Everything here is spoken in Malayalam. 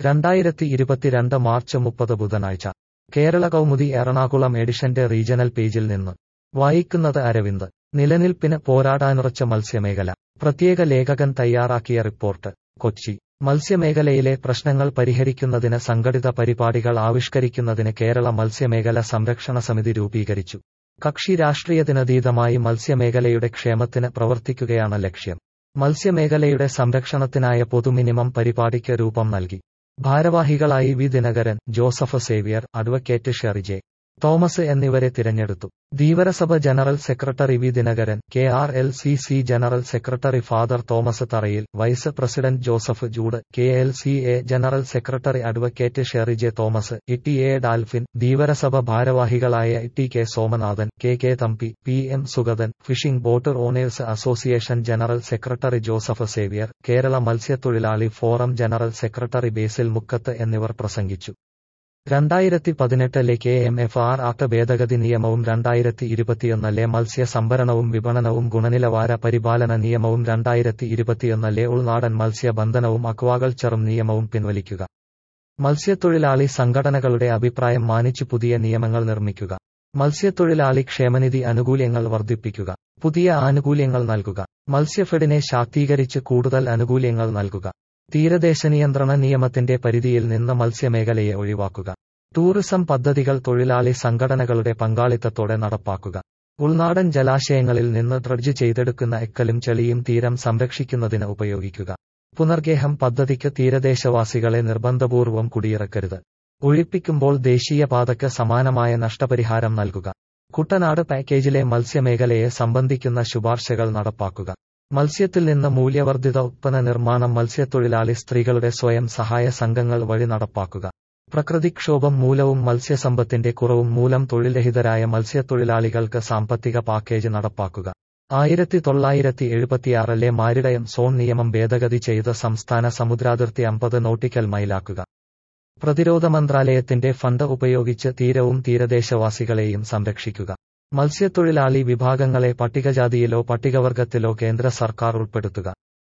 രണ്ടായിരത്തി ഇരുപത്തിരണ്ട് മാർച്ച് മുപ്പത് ബുധനാഴ്ച കേരള കൗമുദി എറണാകുളം എഡിഷന്റെ റീജണൽ പേജിൽ നിന്ന് വായിക്കുന്നത് അരവിന്ദ് നിലനിൽപ്പിന് പോരാടാനുറച്ച മത്സ്യമേഖല പ്രത്യേക ലേഖകൻ തയ്യാറാക്കിയ റിപ്പോർട്ട് കൊച്ചി മത്സ്യമേഖലയിലെ പ്രശ്നങ്ങൾ പരിഹരിക്കുന്നതിന് സംഘടിത പരിപാടികൾ ആവിഷ്കരിക്കുന്നതിന് കേരള മത്സ്യമേഖല സംരക്ഷണ സമിതി രൂപീകരിച്ചു കക്ഷി രാഷ്ട്രീയത്തിനതീതമായി മത്സ്യമേഖലയുടെ ക്ഷേമത്തിന് പ്രവർത്തിക്കുകയാണ് ലക്ഷ്യം മത്സ്യമേഖലയുടെ സംരക്ഷണത്തിനായ പൊതു മിനിമം പരിപാടിക്ക് രൂപം നൽകി ഭാരവാഹികളായി V Dinakaran Joseph Xavier advocate Sheriji Thomas എന്നിവരെ തിരഞ്ഞെടുത്തു Dheevarasabha general secretary V Dinakaran K R L C C general secretary father Thomas Tharayil vice president Joseph Jude K L C A general secretary advocate Sheriji Thomas E A Dalphin Dheevarasabha ഭാരവാഹികളായ T K Somanathan K K Thampi P M Sugathan fishing boat owners association general secretary Joseph Xavier Kerala മത്സ്യത്തൊഴിലാളി ഫോറം ജനറൽ സെക്രട്ടറി ബേസിൽ മുക്കത്ത് എന്നിവർ പ്രസംഗിച്ചു രണ്ടായിരത്തി പതിനെട്ടിലെ K M F R act ഭേദഗതി നിയമവും രണ്ടായിരത്തി ഇരുപത്തിയൊന്നിലെ മത്സ്യ സംഭരണവും വിപണനവും ഗുണനിലവാര പരിപാലന നിയമവും രണ്ടായിരത്തി ഇരുപത്തിയൊന്നിലെ ഉൾനാടൻ മത്സ്യബന്ധനവും അക്വാകൾച്ചറും നിയമവും പിൻവലിക്കുക മത്സ്യത്തൊഴിലാളി സംഘടനകളുടെ അഭിപ്രായം മാനിച്ചു പുതിയ നിയമങ്ങൾ നിർമ്മിക്കുക മത്സ്യത്തൊഴിലാളി ക്ഷേമനിധി ആനുകൂല്യങ്ങൾ വർദ്ധിപ്പിക്കുക പുതിയ ആനുകൂല്യങ്ങൾ നൽകുക മത്സ്യഫെഡിനെ ശാക്തീകരിച്ച് കൂടുതൽ ആനുകൂല്യങ്ങൾ നൽകുക തീരദേശ നിയന്ത്രണ നിയമത്തിന്റെ പരിധിയിൽ നിന്ന് മത്സ്യമേഖലയെ ഒഴിവാക്കുക ടൂറിസം പദ്ധതികൾ തൊഴിലാളി സംഘടനകളുടെ പങ്കാളിത്തത്തോടെ നടപ്പാക്കുക ഉൾനാടൻ ജലാശയങ്ങളിൽ നിന്ന് ഡ്രഡ്ജ് ചെയ്തെടുക്കുന്ന എക്കലും ചെളിയും തീരം സംരക്ഷിക്കുന്നതിന് ഉപയോഗിക്കുക പുനർഗേഹം പദ്ധതിക്ക് തീരദേശവാസികളെ നിർബന്ധപൂർവ്വം കുടിയിറക്കരുത് ഒഴിപ്പിക്കുമ്പോൾ ദേശീയപാതയ്ക്ക് സമാനമായ നഷ്ടപരിഹാരം നൽകുക കുട്ടനാട് പാക്കേജിലെ മത്സ്യമേഖലയെ സംബന്ധിക്കുന്ന ശുപാർശകൾ നടപ്പാക്കുക മത്സ്യത്തിൽ നിന്ന് മൂല്യവർദ്ധിത ഉത്പന്ന നിർമ്മാണം മത്സ്യത്തൊഴിലാളി സ്ത്രീകളുടെ സ്വയം സഹായ സംഘങ്ങൾ വഴി നടപ്പാക്കുക പ്രകൃതിക്ഷോഭം മൂലവും മത്സ്യസമ്പത്തിന്റെ കുറവും മൂലം തൊഴിൽരഹിതരായ മത്സ്യത്തൊഴിലാളികൾക്ക് സാമ്പത്തിക പാക്കേജ് നടപ്പാക്കുക ആയിരത്തി തൊള്ളായിരത്തി എഴുപത്തിയാറിലെ മാരിടയം സോൺ നിയമം ഭേദഗതി ചെയ്ത് സംസ്ഥാന സമുദ്രാതിർത്തി അമ്പത് നോട്ടിക്കൽ മൈലാക്കുക പ്രതിരോധ മന്ത്രാലയത്തിന്റെ ഫണ്ട് ഉപയോഗിച്ച് തീരവും തീരദേശവാസികളെയും സംരക്ഷിക്കുക മത്സ്യത്തൊഴിലാളി വിഭാഗങ്ങളെ പട്ടികജാതിയിലോ പട്ടികവർഗത്തിലോ കേന്ദ്ര സർക്കാർ ഉൾപ്പെടുത്തുക